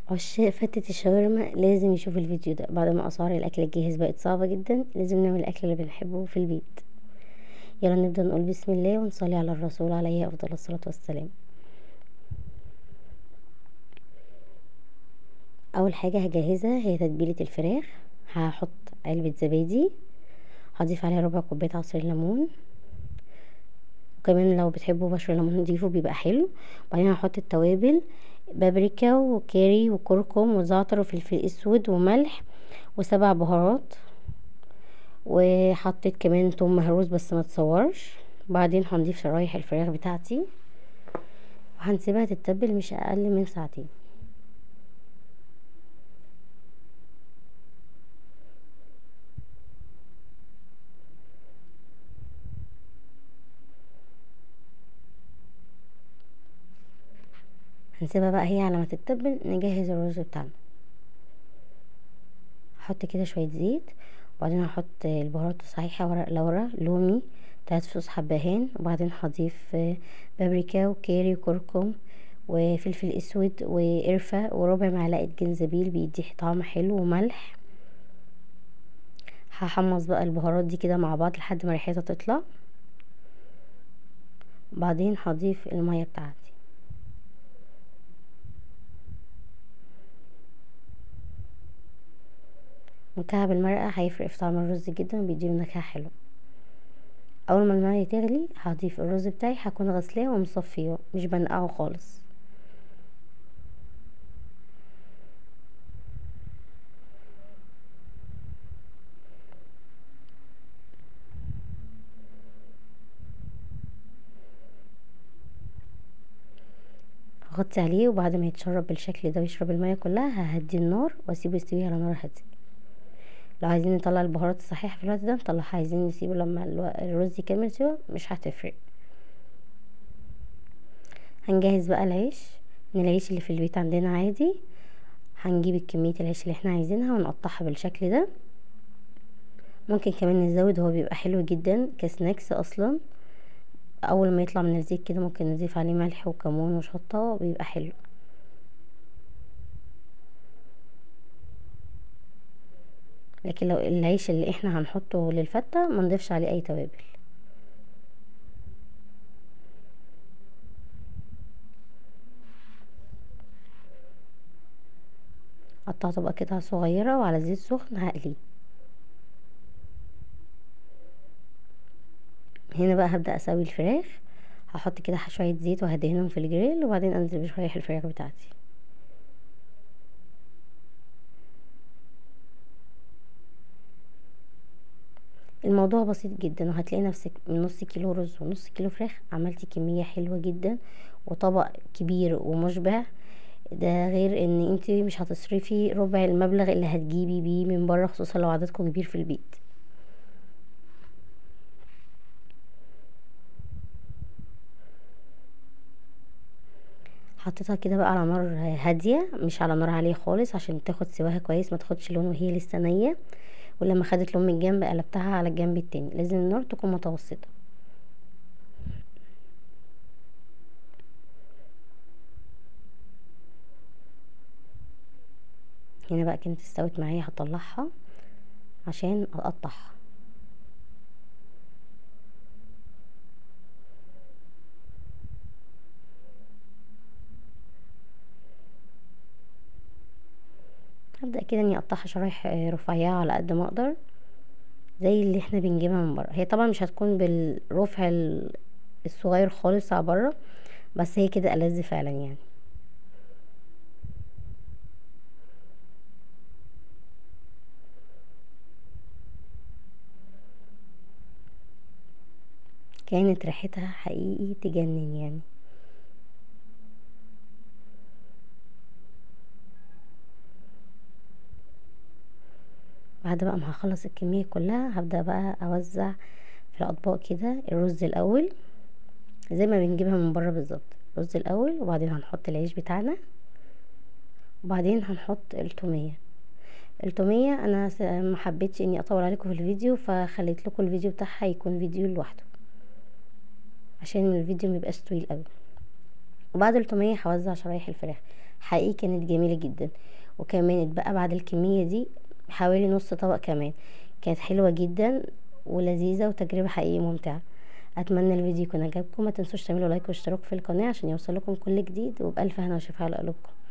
عشاق فتة الشاورما لازم يشوف الفيديو ده بعد ما اسعار الاكل الجاهز بقت صعبة جدا لازم نعمل الاكل اللي بنحبه في البيت يلا نبدأ نقول بسم الله ونصلي على الرسول عليه افضل الصلاة والسلام اول حاجة هجهزها هي تتبيلة الفراخ هحط علبة زبادي هضيف عليها ربع كوباية عصير ليمون وكمان لو بتحبوا بشر ليمون نضيفه بيبقى حلو وبعدين هحط التوابل بابريكا وكاري وكركم وزعتر وفلفل اسود وملح وسبع بهارات وحطيت كمان توم مهروس بس ما تصورش بعدين هنضيف شرايح الفراخ بتاعتي وهنسيبها تتبل مش اقل من ساعتين هنسيبها بقى هي على ما تتبل نجهز الرز بتاعنا هحط كده شويه زيت وبعدين هحط البهارات الصحيحه ورق لورا لومي تلات فصوص حبهان وبعدين هضيف بابريكا وكاري وكركم وفلفل اسود وقرفة وربع معلقة جنزبيل بيدي طعم حلو وملح هحمص بقى البهارات دي كده مع بعض لحد ما ريحتها تطلع بعدين هضيف المية بتاعتي مكعب المرقة هيفرق في طعم الرز جدا وبيديله نكهة حلوة اول ما المية تغلي هضيف الرز بتاعي هكون غسلاه ومصفيه مش بنقعه خالص هغطي عليه وبعد ما يتشرب بالشكل ده ويشرب المية كلها ههدي النار واسيبه يستوي على نار هاديه لو عايزين نطلع البهارات الصحيحة في الوقت ده نطلعها عايزين نسيبه لما الرز يكمل سوا مش هتفرق هنجهز بقى العيش من العيش اللي في البيت عندنا عادي هنجيب كمية العيش اللي احنا عايزينها ونقطعها بالشكل ده ممكن كمان نزود هو بيبقى حلو جدا كسناكس اصلا اول ما يطلع من الزيت كده ممكن نضيف عليه ملح وكمون وشطة بيبقى حلو لكن لو العيش اللي احنا هنحطه للفتة ما نضيفش عليه اي توابل قطعته بقى قطع صغيرة وعلى زيت سخن هقليه هنا بقى هبدأ اسوي الفراخ هحط كده شوية زيت وهدهنهم في الجريل وبعدين انزل بشرايح الفراخ بتاعتي الموضوع بسيط جدا وهتلاقي نفسك من نص كيلو رز ونص كيلو فراخ عملتي كمية حلوة جدا وطبق كبير ومشبع ده غير ان انت مش هتصرفي ربع المبلغ اللي هتجيبي بيه من بره خصوصا لو عددكم كبير في البيت حطيتها كده بقى على نار هاديه مش على نار عاليه خالص عشان تاخد سواها كويس ما تاخدش لون وهي لسه نيه ولما خدت لون من الجنب قلبتها على الجنب التاني لازم النار تكون متوسطة هنا بقى كانت استوت معايا هطلعها عشان اقطعها هبدأ كده اني اقطعها شرايح رفيعة على قد ما اقدر زي اللي احنا بنجيبها من بره هي طبعا مش هتكون بالرفع الصغير خالص على بره بس هي كده ألذ فعلا يعني كانت ريحتها حقيقي تجنن يعني بعد بقى ما هخلص الكمية كلها هبدأ بقى اوزع في الاطباق كده الرز الاول زي ما بنجيبها من بره بالظبط الرز الاول وبعدين هنحط العيش بتاعنا وبعدين هنحط التومية التومية انا ما حبيتش اني اطول عليكم في الفيديو فخليت لكم الفيديو بتاعها يكون فيديو لوحده عشان الفيديو ميبقاش طويل قوي وبعد التومية هوزع شرايح الفراخ حقيقي كانت جميلة جدا وكمان اتبقى بعد الكمية دي حوالي نص طبق كمان كانت حلوة جدا ولذيذة وتجربة حقيقي ممتعة اتمنى الفيديو يكون عجبكم ما تنسوش تعملوا لايك واشتراك في القناة عشان يوصلكم كل جديد وبألف هنا وشفاء على قلوبكم